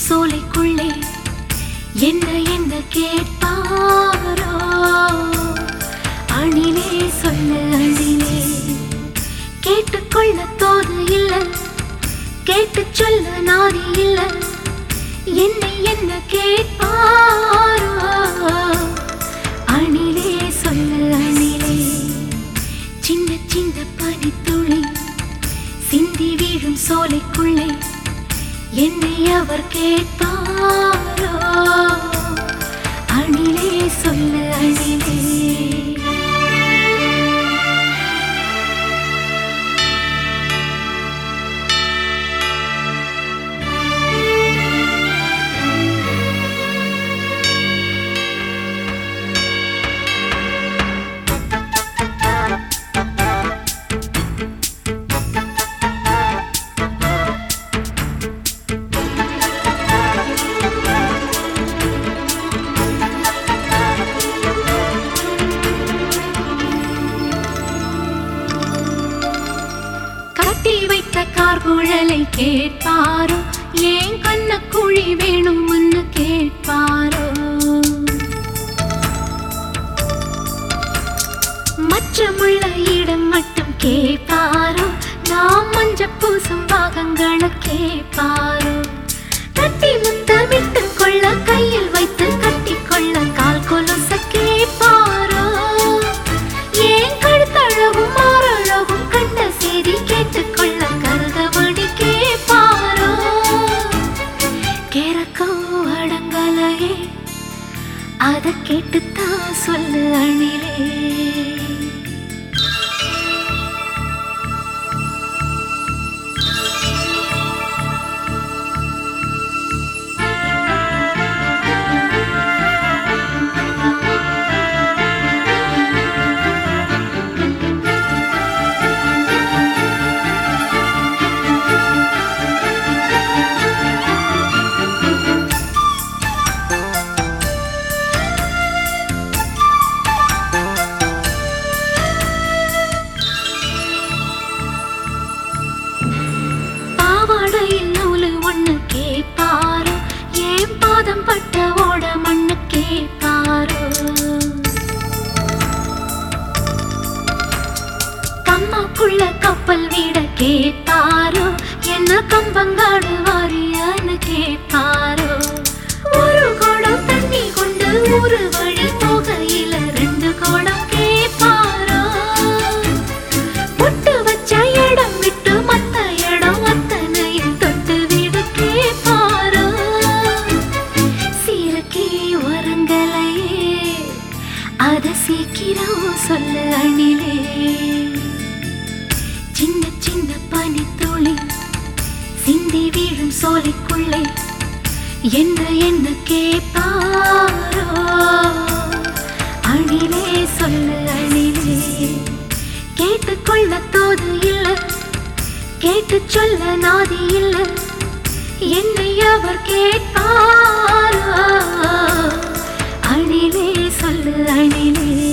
சோலைக்குள்ளே என்ன என்ன கேட்பாரோ அணிலே சொல்லு அணிலே கேட்டுக்கொள்ள தோது இல்ல கேட்டு சொல்ல நாதி இல்ல என்னை என்ன கேட்பாரோ அணிலே சொல்லு அணிலே சின்ன சின்ன பனித்துளி சிந்தி வீழும் சோலைக்குள்ளே என்னை அவர் கேட்பாரோ அணிலே சொல்லு அணிலே கட்டி வைத்த கார்குழலை கேட்பாரோ ஏன் கண்ண குழி வேணும்னு கேட்பாரோ மச்சமுள்ள இடம் மட்டும் கேட்பாரோ நாம் மஞ்ச பூசும் பாகங்களை கேட்பாரோ கட்டி முத்தமிட்டு கொள்ள கையில் வைத்து கட்டி கொள்ள கால் கொலுச கேட்பாரோ ஏன் கழுத்தழகும் மாறழகும் கண்ட செய்தி கேட்டுக்கொள்ள கருதபடி கேட்பாரோ கேரக்கோ அடங்கலையே அத கேட்டுத்தான் சொல்லு அணிலே பாவாடையில் நூலு ஒண்ணு கேட்பாரோ ஏன் பாதம் பட்ட ஓட மண்ணு கேட்பாரோ கம்மாக்குள்ள கப்பல் வீட கேட்பாரோ என்ன கம்பங்காடு வாரியான்னு கேட்பாரோ ஒரு குடம் தண்ணி கொண்டு ஒரு வழி போகையில ரெண்டு குடம் கேட்பாரோ பொட்டு வச்ச இடம் விட்டு மத்த இடம் அத்தனையும் தொட்டு விட கேட்பாரோ சீரக்கே வரங்களையே அத சீக்கிரம் சொல்லு அணிலே சின்ன சின்ன பனித்துளி சிந்தி வீழும் சோலைக்குள்ளே என்ன என்ன கேட்பாரோ அணிலே சொல்லு அணிலே கேட்டுக்கொள்ள தோது இல்ல கேட்டு சொல்ல நாதி இல்ல என்னை அவர் கேட்பாரோ அணிலே சொல்லு அணிலே